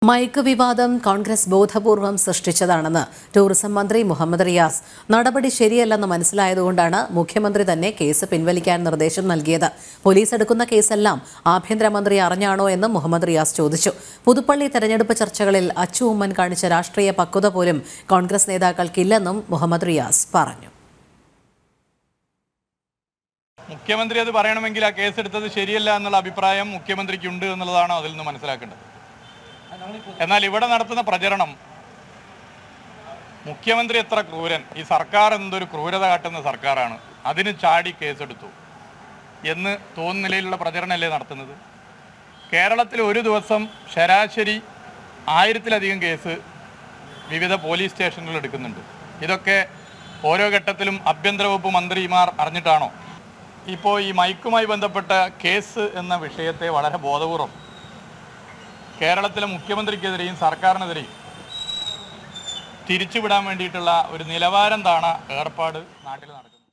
മയക്ക് വിവാദം കോൺഗ്രസ് ബോധപൂർവം സൃഷ്ടിച്ചതാണെന്ന് ടൂറിസം മന്ത്രി മുഹമ്മദ് റിയാസ് നടപടി ശരിയല്ലെന്ന് മനസ്സിലായതുകൊണ്ടാണ് മുഖ്യമന്ത്രി തന്നെ കേസ് പിൻവലിക്കാൻ നിർദ്ദേശം നൽകിയത് പോലീസ് എടുക്കുന്ന കേസെല്ലാം ആഭ്യന്തരമന്ത്രി അറിഞ്ഞാണോ എന്നും മുഹമ്മദ് റിയാസ് ചോദിച്ചു പുതുപ്പള്ളി തെരഞ്ഞെടുപ്പ് ചർച്ചകളിൽ അച്ചു ഉമ്മൻ കാണിച്ച രാഷ്ട്രീയ പക്വത പോലും കോൺഗ്രസ് നേതാക്കൾക്കില്ലെന്നും മുഹമ്മദ് റിയാസ് പറഞ്ഞു മുഖ്യമന്ത്രി അത് പറയണമെങ്കിൽ ആ കേസെടുത്തത് ശരിയല്ല എന്നുള്ള അഭിപ്രായം മുഖ്യമന്ത്രിക്കുണ്ട് എന്നുള്ളതാണ് അതിൽ നിന്ന് മനസ്സിലാക്കേണ്ടത് എന്നാൽ ഇവിടെ നടത്തുന്ന പ്രചരണം മുഖ്യമന്ത്രി എത്ര ക്രൂരൻ ഈ സർക്കാർ എന്തൊരു ക്രൂരത കാട്ടുന്ന സർക്കാരാണ് അതിന് ചാടി കേസെടുത്തു എന്ന് തോന്നുന്ന നിലയിലുള്ള പ്രചരണമല്ലേ നടത്തുന്നത് കേരളത്തിൽ ഒരു ദിവസം ശരാശരി ആയിരത്തിലധികം കേസ് വിവിധ പോലീസ് സ്റ്റേഷനുകൾ എടുക്കുന്നുണ്ട് ഇതൊക്കെ ഓരോ ഘട്ടത്തിലും ആഭ്യന്തര വകുപ്പ് മന്ത്രിമാർ അറിഞ്ഞിട്ടാണോ ഇപ്പോൾ ഈ മൈക്കുമായി ബന്ധപ്പെട്ട കേസ് എന്ന വിഷയത്തെ വളരെ ബോധപൂർവം കേരളത്തിലെ മുഖ്യമന്ത്രിക്കെതിരെയും സർക്കാരിനെതിരെയും തിരിച്ചുവിടാൻ വേണ്ടിയിട്ടുള്ള ഒരു നിലവാരം താണ ഏർപ്പാട് നാട്ടിൽ നടക്കുന്നത്